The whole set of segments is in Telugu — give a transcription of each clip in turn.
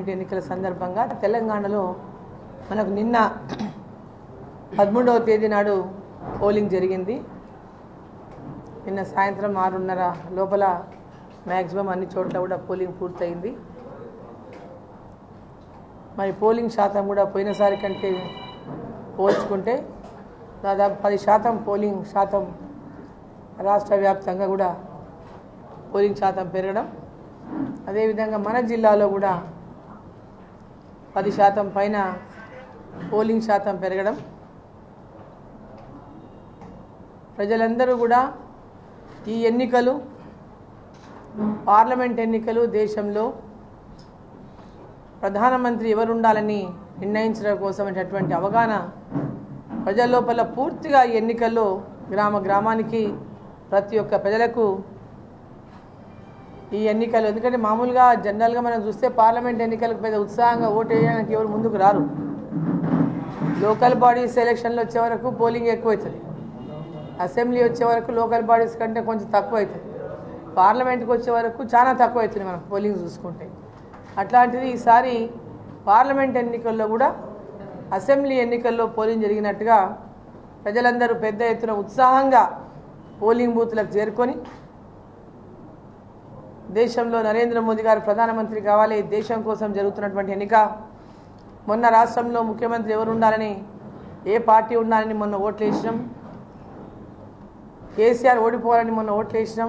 పార్లమెంట్ ఎన్నికల సందర్భంగా తెలంగాణలో మనకు నిన్న పదమూడవ తేదీ నాడు పోలింగ్ జరిగింది నిన్న సాయంత్రం ఆరున్నర లోపల మ్యాక్సిమం అన్ని చోట్ల కూడా పోలింగ్ పూర్తయింది మరి పోలింగ్ శాతం కూడా పోయినసారి కంటే పోల్చుకుంటే దాదాపు పది శాతం పోలింగ్ శాతం రాష్ట్ర వ్యాప్తంగా కూడా పోలింగ్ శాతం పెరగడం అదేవిధంగా మన జిల్లాలో కూడా పది శాతం పైన పోలింగ్ శాతం పెరగడం ప్రజలందరూ కూడా ఈ ఎన్నికలు పార్లమెంట్ ఎన్నికలు దేశంలో ప్రధానమంత్రి ఎవరు ఉండాలని నిర్ణయించడం కోసమైనటువంటి అవగాహన ప్రజల లోపల పూర్తిగా ఈ ఎన్నికల్లో గ్రామ గ్రామానికి ప్రతి ఒక్క ప్రజలకు ఈ ఎన్నికలు ఎందుకంటే మామూలుగా జనరల్గా మనం చూస్తే పార్లమెంట్ ఎన్నికలకు పెద్ద ఉత్సాహంగా ఓటు వేయడానికి ఎవరు ముందుకు రారు లోకల్ బాడీస్ ఎలక్షన్లు వచ్చే వరకు పోలింగ్ ఎక్కువ అవుతుంది అసెంబ్లీ వచ్చే వరకు లోకల్ బాడీస్ కంటే కొంచెం తక్కువ అవుతుంది పార్లమెంట్కి వచ్చే వరకు చాలా తక్కువ అవుతుంది మనం పోలింగ్ చూసుకుంటే అట్లాంటిది ఈసారి పార్లమెంట్ ఎన్నికల్లో కూడా అసెంబ్లీ ఎన్నికల్లో పోలింగ్ జరిగినట్టుగా ప్రజలందరూ పెద్ద ఎత్తున ఉత్సాహంగా పోలింగ్ బూత్లకు చేరుకొని దేశంలో నరేంద్ర మోదీ గారు ప్రధానమంత్రి కావాలి ఈ దేశం కోసం జరుగుతున్నటువంటి ఎన్నిక మొన్న రాష్ట్రంలో ముఖ్యమంత్రి ఎవరు ఉండాలని ఏ పార్టీ ఉండాలని మొన్న ఓట్లు వేసినాం కేసీఆర్ ఓడిపోవాలని మొన్న ఓట్లు వేసినాం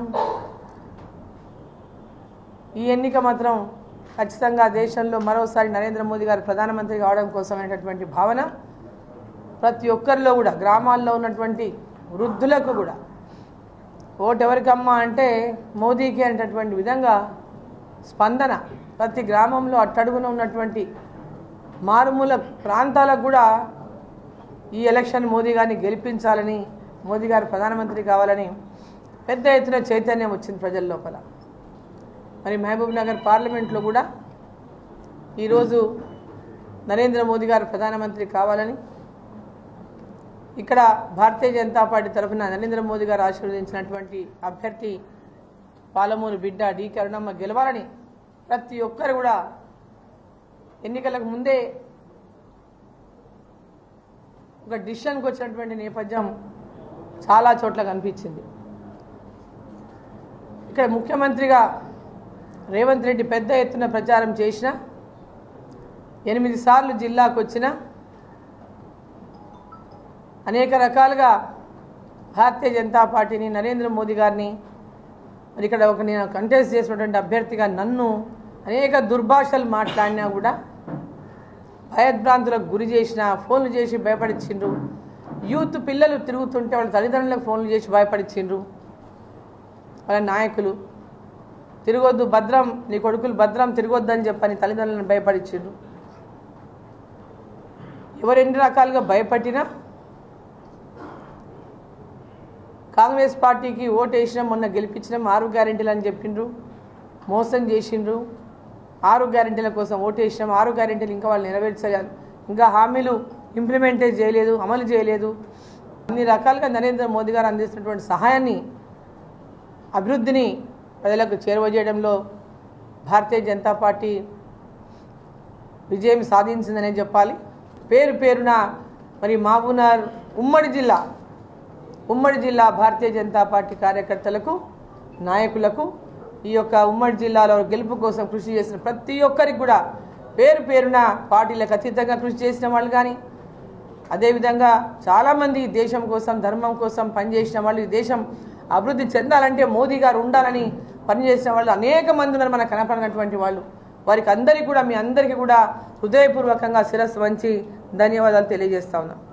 ఈ ఎన్నిక మాత్రం ఖచ్చితంగా దేశంలో మరోసారి నరేంద్ర మోదీ గారు ప్రధానమంత్రి కావడం కోసమైనటువంటి భావన ప్రతి ఒక్కరిలో కూడా గ్రామాల్లో ఉన్నటువంటి వృద్ధులకు కూడా ఓటు ఎవరికమ్మా అంటే మోదీకి అనేటటువంటి విధంగా స్పందన ప్రతి గ్రామంలో అట్టడుగున ఉన్నటువంటి మారుమూల ప్రాంతాలకు కూడా ఈ ఎలక్షన్ మోదీ గారిని గెలిపించాలని మోదీ గారు ప్రధానమంత్రి కావాలని పెద్ద ఎత్తున చైతన్యం వచ్చింది ప్రజల లోపల మరి మహబూబ్ నగర్ పార్లమెంట్లో కూడా ఈరోజు నరేంద్ర మోదీ గారు ప్రధానమంత్రి కావాలని ఇక్కడ భారతీయ జనతా పార్టీ తరఫున నరేంద్ర మోదీ గారు ఆశీర్వదించినటువంటి అభ్యర్థి పాలమూరు బిడ్డ డి కరుణమ్మ గెలవాలని ప్రతి ఒక్కరు కూడా ఎన్నికలకు ముందే ఒక డిసిషన్కి వచ్చినటువంటి నేపథ్యం చాలా చోట్ల కనిపించింది ఇక్కడ ముఖ్యమంత్రిగా రేవంత్ రెడ్డి పెద్ద ఎత్తున ప్రచారం చేసిన ఎనిమిది సార్లు జిల్లాకు వచ్చిన అనేక రకాలుగా భారతీయ జనతా పార్టీని నరేంద్ర మోదీ గారిని మరి ఇక్కడ ఒక నేను కంటెస్ట్ చేసినటువంటి అభ్యర్థిగా నన్ను అనేక దుర్భాషలు మాట్లాడినా కూడా భయభ్రాంతులకు గురి చేసిన ఫోన్లు చేసి భయపడిచ్చిండ్రు యూత్ పిల్లలు తిరుగుతుంటే వాళ్ళ తల్లిదండ్రులకు ఫోన్లు చేసి భయపడిచ్చిండ్రు వాళ్ళ నాయకులు తిరగొద్దు భద్రం నీ కొడుకులు భద్రం తిరగొద్దని చెప్పని తల్లిదండ్రులను భయపడిచ్చిండ్రు ఎవరు ఎన్ని రకాలుగా భయపట్టినా కాంగ్రెస్ పార్టీకి ఓటు వేసినాం మొన్న గెలిపించినాం ఆరు గ్యారెంటీలు అని చెప్పిండ్రు మోసం చేసిండ్రు ఆరు గ్యారెంటీల కోసం ఓటు వేసినాం ఆరు గ్యారెంటీలు ఇంకా వాళ్ళు నెరవేర్చాలి ఇంకా హామీలు ఇంప్లిమెంటే చేయలేదు అమలు చేయలేదు అన్ని రకాలుగా నరేంద్ర మోదీ గారు అందిస్తున్నటువంటి సహాయాన్ని అభివృద్ధిని ప్రజలకు చేరువజేయడంలో భారతీయ జనతా పార్టీ విజయం సాధించిందనే చెప్పాలి పేరు పేరున మరి మహబూబ్నగర్ ఉమ్మడి జిల్లా ఉమ్మడి జిల్లా భారతీయ జనతా పార్టీ కార్యకర్తలకు నాయకులకు ఈ యొక్క ఉమ్మడి జిల్లాలో గెలుపు కోసం కృషి చేసిన ప్రతి ఒక్కరికి కూడా పేరు పేరున పార్టీలకు అతీతంగా కృషి చేసిన వాళ్ళు కానీ అదేవిధంగా చాలామంది ఈ దేశం కోసం ధర్మం కోసం పనిచేసిన వాళ్ళు ఈ దేశం అభివృద్ధి చెందాలంటే మోదీ గారు ఉండాలని పనిచేసిన వాళ్ళు అనేక మంది ఉన్నారు మనకు కనపడినటువంటి వాళ్ళు వారికి అందరికీ కూడా మీ అందరికీ కూడా హృదయపూర్వకంగా శిరస్సు వంచి ధన్యవాదాలు తెలియజేస్తా ఉన్నాం